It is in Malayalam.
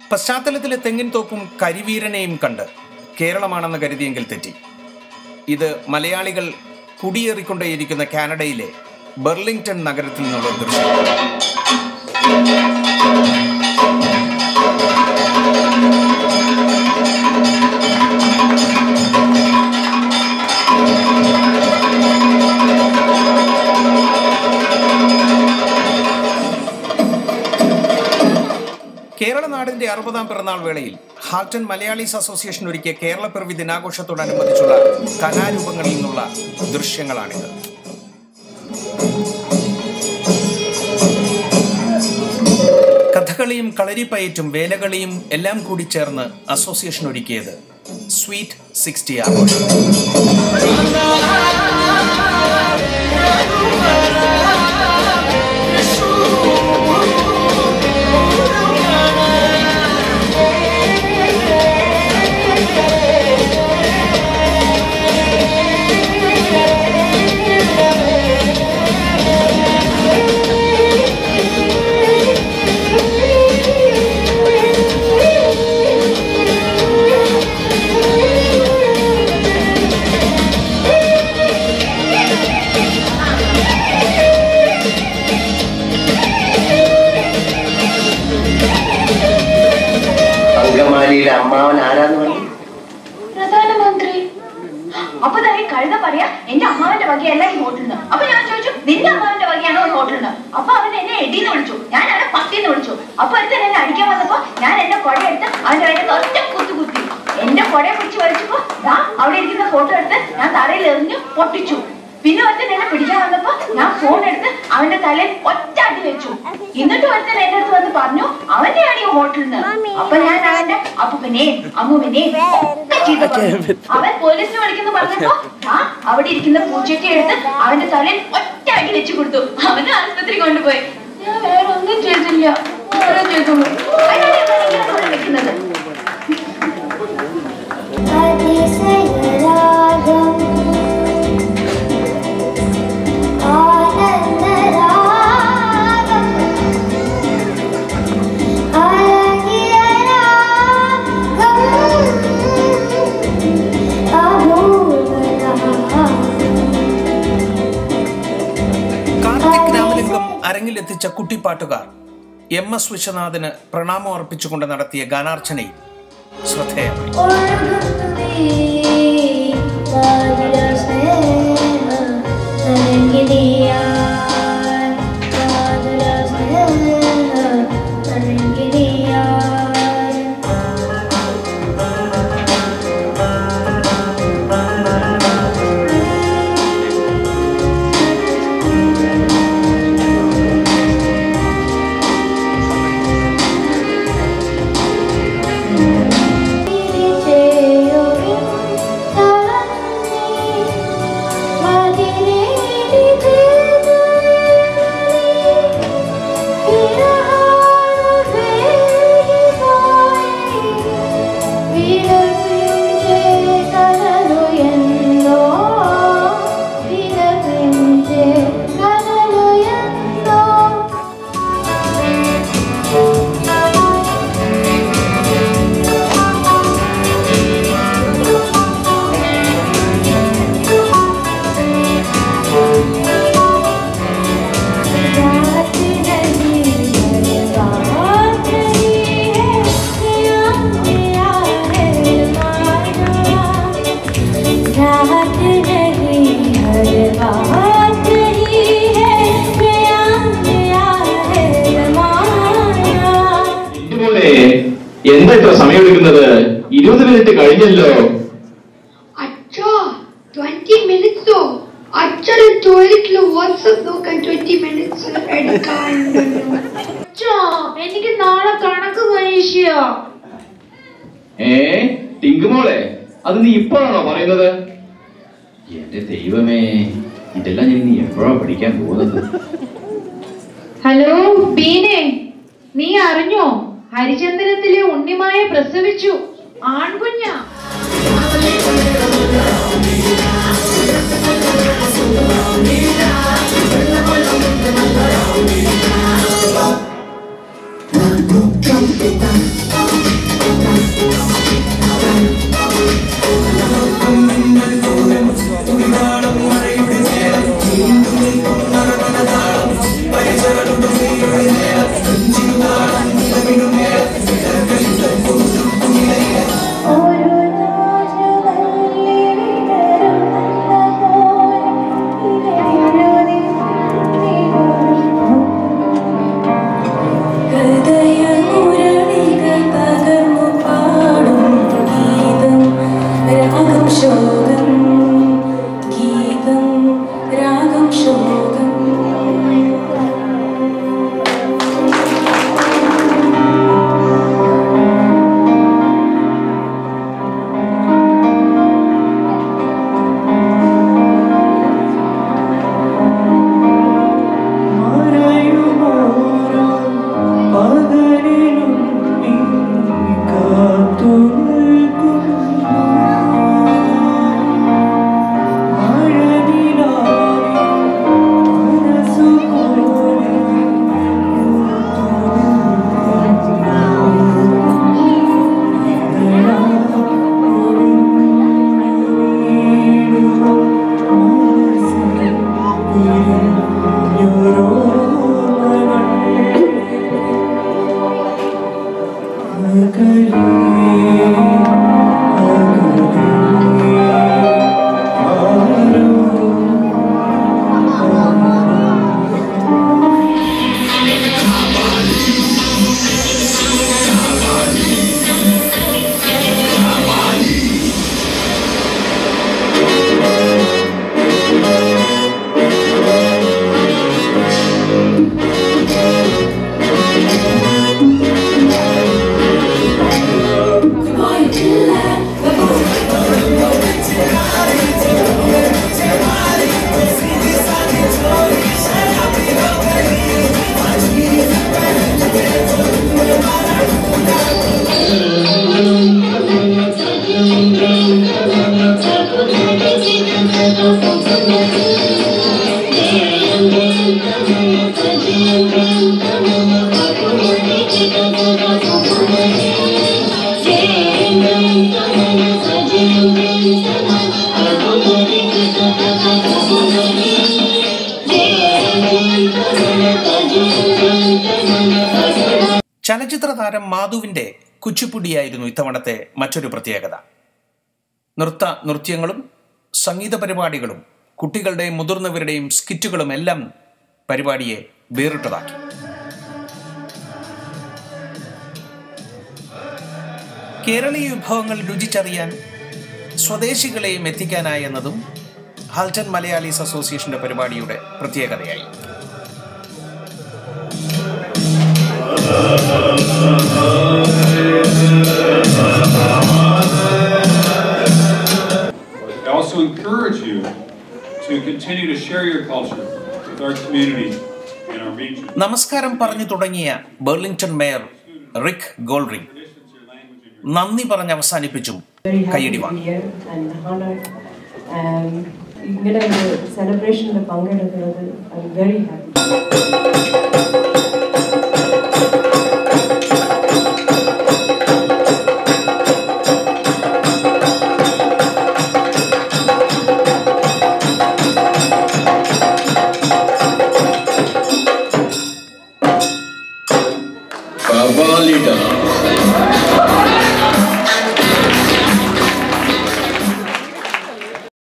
പശ്ചാത്തലത്തിലെ തെങ്ങിൻ തോപ്പും കരിവീരനെയും കണ്ട് കേരളമാണെന്ന് കരുതിയെങ്കിൽ തെറ്റി ഇത് മലയാളികൾ കുടിയേറിക്കൊണ്ടേയിരിക്കുന്ന കാനഡയിലെ ബെർലിംഗ്ടൺ നഗരത്തിൽ നിന്നുള്ള ദൃശ്യം കേരള നാടിന്റെ അറുപതാം പിറന്നാൾ വേളയിൽ ഹാൾട്ടൺ മലയാളീസ് അസോസിയേഷൻ ഒരുക്കിയ കേരള പിറവി ദിനാഘോഷത്തോടനുബന്ധിച്ചുള്ള കലാരൂപങ്ങളിൽ നിന്നുള്ള ദൃശ്യങ്ങളാണിത് കഥകളിയും കളരിപ്പയറ്റും വേലകളിയും എല്ലാം കൂടി ചേർന്ന് അസോസിയേഷൻ ഒരുക്കിയത് സ്വീറ്റ് സിക്സ്റ്റി ആഘോഷം അങ്കമാലിയിലെ അമ്മാവൻ ആരാന്ന് പറഞ്ഞു പ്രധാനമന്ത്രി അപ്പൊ ദാ ഈ കഴുത പറയാ എന്റെ അമ്മാവന്റെ വകയല്ല ഈ ഹോട്ടലിന് അപ്പൊ ഞാൻ ചോദിച്ചു നിന്റെ അമ്മാവന്റെ വകയാണോ ഈ ഹോട്ടലിന് അപ്പൊ അവൻ എന്നെ എടീന്ന് വിളിച്ചു ഞാൻ അവനെ പത്തിന്ന് വിളിച്ചു അപ്പൊ ഒരുത്തൻ എന്നെ അടിക്കാൻ വന്നപ്പോ ഞാൻ എന്റെ കൊട എടുത്ത് അവന്റെ വയറ്റത്ത് ഒറ്റ കുത്തു കുത്തി എന്റെ കൊടയെ പിടിച്ച് വലിച്ചപ്പോ ദാ അവിടെ ഇരിക്കുന്ന ഫോട്ടോ എടുത്ത് ഞാൻ തറയിൽ എറിഞ്ഞു പൊട്ടിച്ചു പിന്നെ ഒരുത്തൻ എന്നെ പിടിക്കാൻ വന്നപ്പോ ഞാൻ ഫോൺ എടുത്ത് അവന്റെ തലയിൽ ഒറ്റ അടി വെച്ചു എന്നിട്ട് ഒരുത്തൻ എന്റെ അടുത്ത് വന്ന് പറഞ്ഞു അവന്റെയാണ് ഈ ഹോട്ടലിൽ നിന്ന് അപ്പൊ ഞാൻ അവന്റെ അപ്പുവിനെയും അമ്മുവിനെയും ഒക്കെ ചീത്ത പറഞ്ഞു അവൻ പോലീസിനെ വിളിക്കുന്നു പറഞ്ഞപ്പോ ആ അവിടെ ഇരിക്കുന്ന പൂച്ചട്ടി എടുത്ത് അവന്റെ തലയിൽ ഒറ്റ അടി വെച്ചു കൊടുത്തു അവന് ആശുപത്രി കൊണ്ടുപോയി ഞാൻ വേറെ ഒന്നും ചെയ്തില്ല ഓരോ ചെയ്തുള്ളൂ അതിനാണ് ഇവൻ ഇങ്ങനെ നുണ വെക്കുന്നത് കാർത്തിക് രാമലിംഗം അരങ്ങിലെത്തിച്ച കുട്ടിപ്പാട്ടുകാർ എം എസ് വിശ്വനാഥന് പ്രണാമം അർപ്പിച്ചുകൊണ്ട് നടത്തിയ ഗാനാർച്ചനയും ശ്രദ്ധേയമായി ഇതുപോലെ എന്താ ഇത്ര സമയം എടുക്കുന്നത് ഇരുപത് മിനിറ്റ് കഴിഞ്ഞല്ലോ അച്ഛാ ട്വന്റി മിനിറ്റ്സോ അച്ഛന് ടോയ്ലറ്റിൽ വാട്സപ്പ് നോക്കാൻ ട്വന്റി മിനിറ്റ്സ് എടുക്കാനുണ്ടല്ലോ അച്ഛാ എനിക്ക് നാളെ കണക്ക് പരീക്ഷ ഏ ടിങ്കുമോളെ അത് നീ ഇപ്പോഴാണോ പറയുന്നത് എന്റെ ദൈവമേ ഇതെല്ലാം ഞാൻ നീ എപ്പോഴാ പഠിക്കാൻ പോകുന്നത് ഹലോ ബീനെ നീ അറിഞ്ഞോ ഹരിചന്ദ്രത്തിലെ ഉണ്ണിമായ പ്രസവിച്ചു ആൺകുഞ്ഞാ Trumpeta, ചലച്ചിത്ര താരം മാധുവിന്റെ കുച്ചിപ്പുടിയായിരുന്നു ഇത്തവണത്തെ മറ്റൊരു പ്രത്യേകത നൃത്ത നൃത്യങ്ങളും സംഗീത പരിപാടികളും കുട്ടികളുടെയും മുതിർന്നവരുടെയും സ്കിറ്റുകളും എല്ലാം പരിപാടിയെ വേറിട്ടതാക്കി കേരളീയ വിഭവങ്ങൾ രുചിച്ചറിയാൻ സ്വദേശികളെയും എത്തിക്കാനായി എന്നതും ഹാൽട്ടൺ മലയാളീസ് അസോസിയേഷന്റെ പരിപാടിയുടെ പ്രത്യേകതയായി I also encourage you to continue to share your culture with our community and our region. നമസ്കാരം പറഞ്ഞു തുടങ്ങിയ ബെർലിംഗ്ടൺ മേയർ റിക് ഗോൾറിംഗ് നന്ദി പറഞ്ഞ് അവസാനിപ്പിച്ചും very happy കയ്യടി to be വാങ്ങി here and honored. Um, ഇങ്ങനെ ഒരു സെലിബ്രേഷനിൽ പങ്കെടുക്കുന്നത് I am very happy Kabali dance